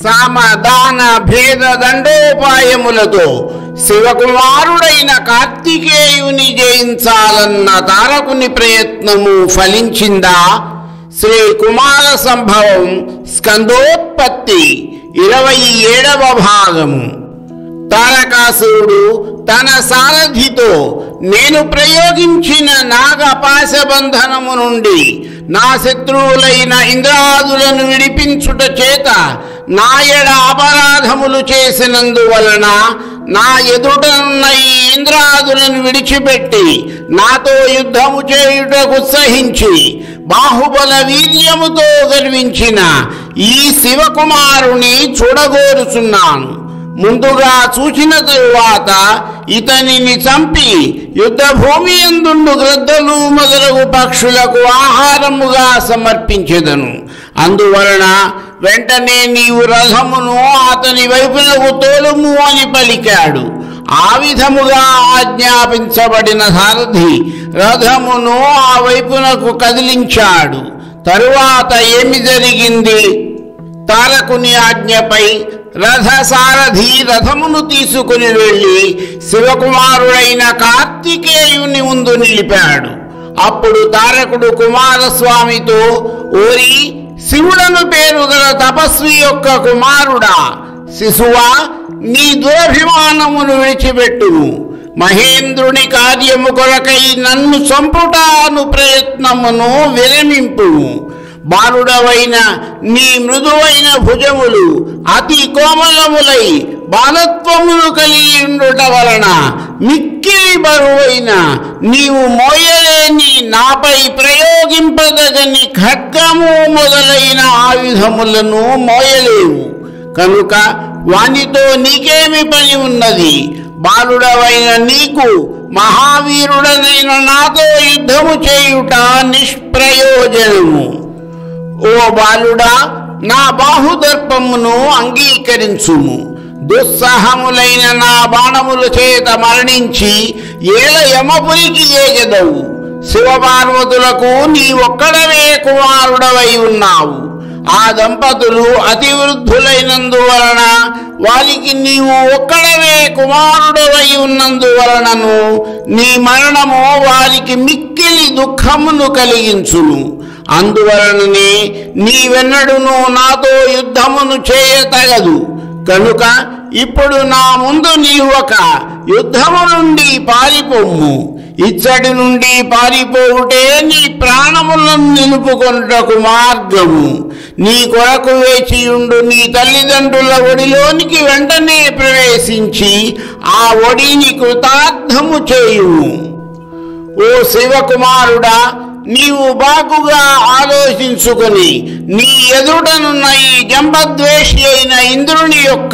సామదాన భేద దండోపాయములతో శివకుమారుడైన కార్తికేయుని జయించాలన్న తారకుని ప్రయత్నము ఫలించిందా శ్రీ కుమార సంభవం స్కందోత్పత్తి ఇరవై ఏడవ భాగము తారకాసురుడు తన సారథితో నేను ప్రయోగించిన నాగపాశబంధనము నుండి నా శత్రువులైన ఇంద్రాదులను విడిపించుట చేత నాయడ అపరాధములు చేసినందువలన నా ఎదుటనున్న ఈ ఇంద్రాదులను విడిచిపెట్టి నాతో యుద్ధము చేయుటకు ఉత్సహించి బాహుబల వీర్యముతో గర్వించిన ఈ శివకుమారుని చూడగోరుచున్నాను ముందుగా చూసిన తరువాత ఇతనిని చంపి యుద్ధ భూమి ఎందుండు గ్రద్దలు మొదలగు పక్షులకు ఆహారముగా సమర్పించెదను అందువలన వెంటనే నీవు రథమును అతని వైపునకు తోలుము అని పలికాడు ఆ విధముగా ఆజ్ఞాపించబడిన సారథి రథమును ఆ వైపునకు కదిలించాడు తరువాత ఏమి జరిగింది తారకుని ఆజ్ఞపై రథసారథి రథమును తీసుకుని వెళ్ళి శివకుమారుడైన కార్తికేయుని ముందు నిలిపాడు అప్పుడు తారకుడు కుమారస్వామితో ఓరి శివుడను పేరు గల తపస్వి యొక్క కుమారుడా శిశువా నీ దురభిమానమును విడిచిపెట్టును మహేంద్రుని కార్యము కొరకై నన్ను చంపుటాను ప్రయత్నమును విరమింపును బాలుడవైన నీ మృదువైన భుజములు అతి కోమలములై బాలత్వములు కలిగి ఉండుట వలన మిక్కిలి బరువైన నీవు మోయలేని నాపై ప్రయోగింపదగని ఖడ్గము మొదలైన ఆయుధములను మోయలేవు కనుక వానితో నీకేమి పని ఉన్నది బాలుడవైన నీకు మహావీరుడనైన నాతో యుద్ధము చేయుట నిష్ప్రయోజనము ఓ బాలుడా నా బాహుదర్పమును అంగీకరించుము దుస్సహములైన నా బాణముల చేత మరణించి ఏల యమపురికి ఏగదవు శివపార్వతులకు నీ ఒక్కడవే కుమారుడవై ఉన్నావు ఆ దంపతులు అతి వృద్ధులైనందువలన వారికి నీవు ఒక్కడవే కుమారుడవై ఉన్నందువలనను నీ మరణము వారికి మిక్కిలి దుఃఖమును కలిగించును అందువలననే నీవెన్నడును నాతో యుద్ధమును చేయతగదు కనుక ఇప్పుడు నా ముందు నీవు ఒక యుద్ధము నుండి పారిపోము ఇచ్చటి నుండి పారిపోవుటే నీ ప్రాణములను నిలుపుకొనుటకు మార్గము నీ కొరకు వేచియుండు నీ తల్లిదండ్రుల ఒడిలోనికి వెంటనే ప్రవేశించి ఆ ఒడిని కృతార్థము చేయుము ఓ శివకుమారుడా నీవు బాగుగా ఆలోచించుకొని నీ ఎదుటనున్న ఈ జంబద్వేషి అయిన ఇంద్రుని యొక్క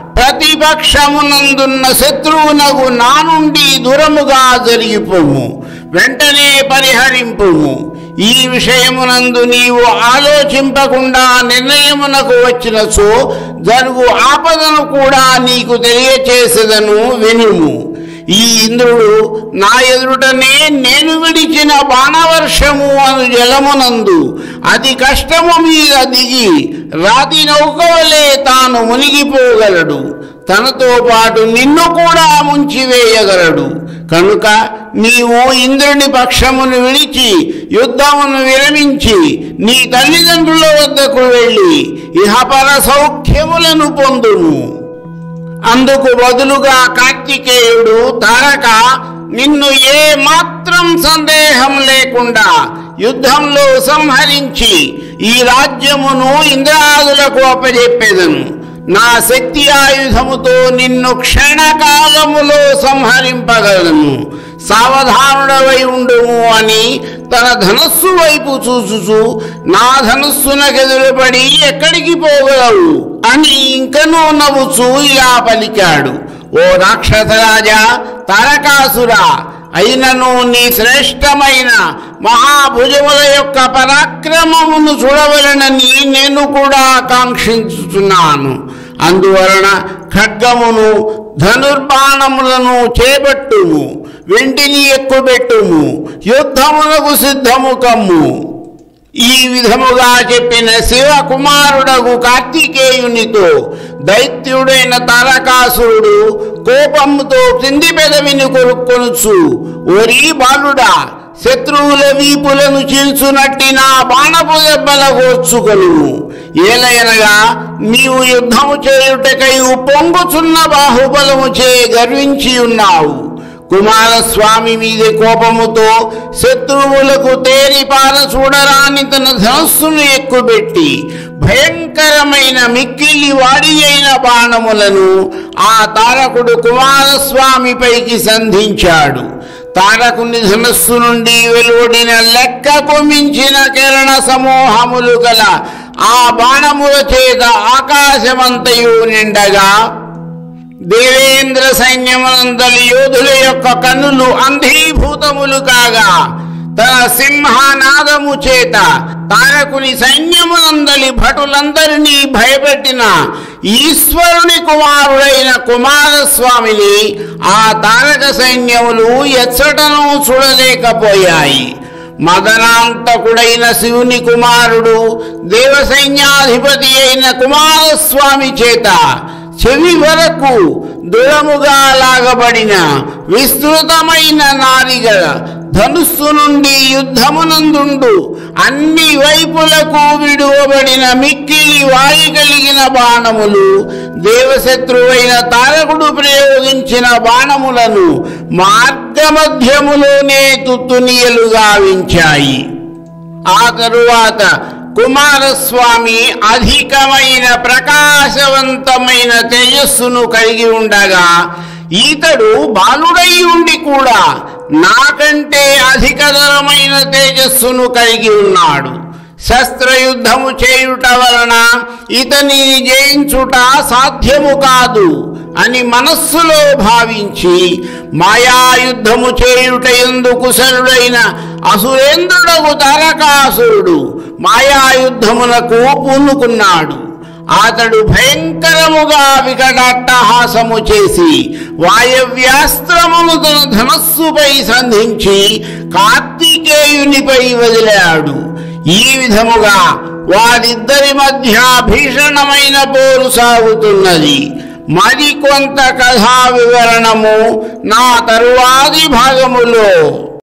ప్రతిపక్షమునందున్న శత్రువునకు నా నుండి దూరముగా జరిగిపోము వెంటనే పరిహరింపుము ఈ విషయమునందు నీవు ఆలోచింపకుండా నిర్ణయమునకు వచ్చినచో జరుగు ఆపదను కూడా నీకు తెలియచేసేదను వినుము ఈ ఇంద్రుడు నా ఎదుటనే నేను విడిచిన బాణవర్షము అను జలమునందు అతి కష్టము మీద దిగి రాతి నౌకవలే తాను మునిగిపోగలడు తనతో పాటు నిన్ను కూడా ముంచివేయగలడు కనుక నీవు ఇంద్రుని పక్షమును విడిచి యుద్ధమును విరమించి నీ తల్లిదండ్రుల వద్దకు వెళ్ళి ఇహపర సౌఖ్యములను పొందుము అందుకు బదులుగా కార్తికేయుడు తారక నిన్ను ఏ మాత్రం సందేహం లేకుండా యుద్ధంలో సంహరించి ఈ రాజ్యమును ఇంద్రాదులకు అప్పజెప్పేదను నా శక్తి ఆయుధముతో నిన్ను క్షణకాలములో సంహరింపగలను సావధానుడవై ఉండుము అని తన ధనస్సు వైపు చూచుచు నా ధనస్సునకెదురుపడి ఎక్కడికి పోగలవు అని ఇంకనూ నవ్వుచూ ఇలా పలికాడు ఓ రాక్షసరాజా తారకాసురా అయినను నీ శ్రేష్టమైన మహాభుజముల యొక్క పరాక్రమమును చూడవలనని నేను కూడా కాంక్షించుతున్నాను అందువలన ఖడ్గమును ధనుర్బాణములను చేపట్టుము వెంటిని ఎక్కుబెట్టుము యుద్ధమునకు సిద్ధము కమ్ము ఈ విధముగా చెప్పిన శివ కుమారుడగు కార్తికేయునితో దైత్యుడైన తారకాసురుడు కోపముతో కింది పెదవిని కొరుక్కొనుచు ఓరి బాలుడా శత్రువుల వీపులను చీల్చునట్టి నా బాణపు దెబ్బల కోర్చుకొను ఏలయనగా నీవు యుద్ధము చేయుటకై పొంగుచున్న బాహుబలము చే గర్వించి ఉన్నావు కుమారస్వామి మీద కోపముతో శత్రువులకు తేరిపార చూడరాని తన ధనస్సును ఎక్కుబెట్టి భయంకరమైన మిక్కిలి వాడి అయిన బాణములను ఆ తారకుడు కుమారస్వామిపైకి సంధించాడు తారకుని ధనస్సు నుండి వెలువడిన లెక్కకు మించిన కిరణ సమూహములు గల ఆ బాణముల చేత ఆకాశమంతయు నిండగా దేవేంద్ర సైన్యమునందలి యోధుల యొక్క కన్నులు అంధీభూతములు కాగా తన సింహనాదము చేత తారకుని సైన్యమునందలి భటులందరినీ భయపెట్టిన ఈశ్వరుని కుమారుడైన కుమారస్వామిని ఆ తారక సైన్యములు ఎచ్చటను చూడలేకపోయాయి మదనాంతకుడైన శివుని కుమారుడు దేవసైన్యాధిపతి అయిన కుమారస్వామి చేత చెవి వరకు దృఢముగా లాగబడిన విస్తృతమైన నారిగ ధనుస్సు నుండి యుద్ధమునందుండు అన్ని వైపులకు విడువబడిన మిక్కిలి వాయి కలిగిన బాణములు దేవశత్రువైన తారకుడు ప్రయోగించిన బాణములను మార్గమధ్యములోనే తుత్తునియలు గావించాయి ఆ తరువాత కుమారస్వామి అధికమైన ప్రకాశవంతమైన తేజస్సును కలిగి ఉండగా ఈతడు బాలుడై ఉండి కూడా నాకంటే అధికతరమైన తేజస్సును కలిగి ఉన్నాడు శస్త్రయుద్ధము చేయుట వలన ఇతనిని జయించుట సాధ్యము కాదు అని మనస్సులో భావించి మాయాయుద్ధము చేయుట ఎందుకు సరుడైన అసురేంద్రుడగు తారకాసురుడు మాయాయుద్ధమునకు పూనుకున్నాడు అతడు భయంకరముగా వికటాట్టహాసము చేసి వాయవ్యాస్త్రమును తన ధనస్సుపై సంధించి కార్తికేయునిపై వదిలాడు ఈ విధముగా వారిద్దరి మధ్య భీషణమైన పోరు సాగుతున్నది మరికొంత కథా వివరణము నా తరువాది భాగములో